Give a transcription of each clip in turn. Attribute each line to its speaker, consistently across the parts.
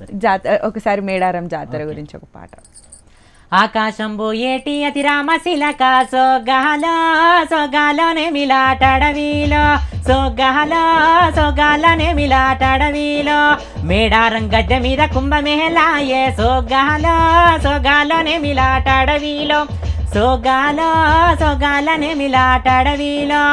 Speaker 1: సరే
Speaker 2: జాతర ఒకసారి మేడారం జాతర గురించి ఒక పాట
Speaker 1: ఆకాశంబు ఏటి అతి రామశిలక సోగాల సోగాలనే మిలాటడవిలో సోగాల సోగాలనే మిలాటడవిలో మేడారం గద్దె మీద కుంభమేళాయే సోగాల సోగాలనే మిలాటడవిలో సోగాల సోగాలనే మిలాటడవిలో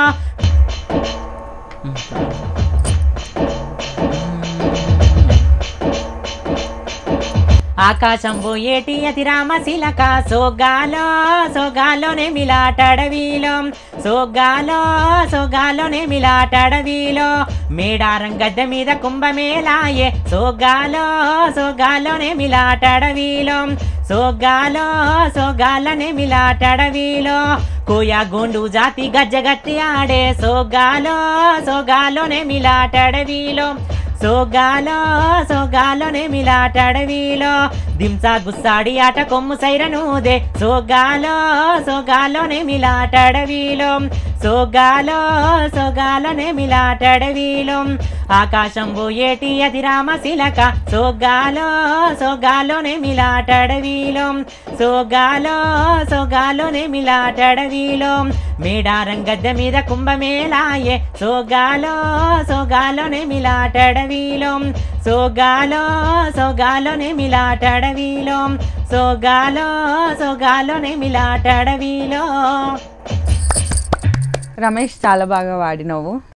Speaker 1: ఆకాశం పోయేటి అతి రామశిలక సోగాలో సోగాలోనే మిలాటడవిలో సోగాలో సోగాలోనే మిలాటడవిలో మేడారం గద్దె మీద కుంభమేళాయే సోగాలో సోగాలోనే మిలాటడవిలో సోగాలో సోగాలనే మిలాటడవిలో కోయా గోండు జాతి గజ్జగట్టి ఆడే సోగాలో సోగాలోనే మిలాటడవిలో సోగాలో సోగాలోనే మిలాటడవిలో దింసా గుస్సాడి ఆట కొమ్ము సైరనుదే సోగాలో సోగాలోనే మిలాటడవిలో సోగాలో సోగాలోనే మిలాటడవిలో ఆకాశం పోయేటి అది రామశిలక సోగాలో సోగాలోనే మిలాటడవిలో సోగాలో సోగాలోనే మిలాటడవిలో మేడారం గద్దె మీద కుంభమేళాయే సోగాలో సోగాలోనే మిలాటడవిలో సోగాలో సోగాలోనే మిలాటడవిలో సోగాలో సోగాలోనే మిలాటడవిలో
Speaker 2: రమేష్ చాలా బాగా వాడినావు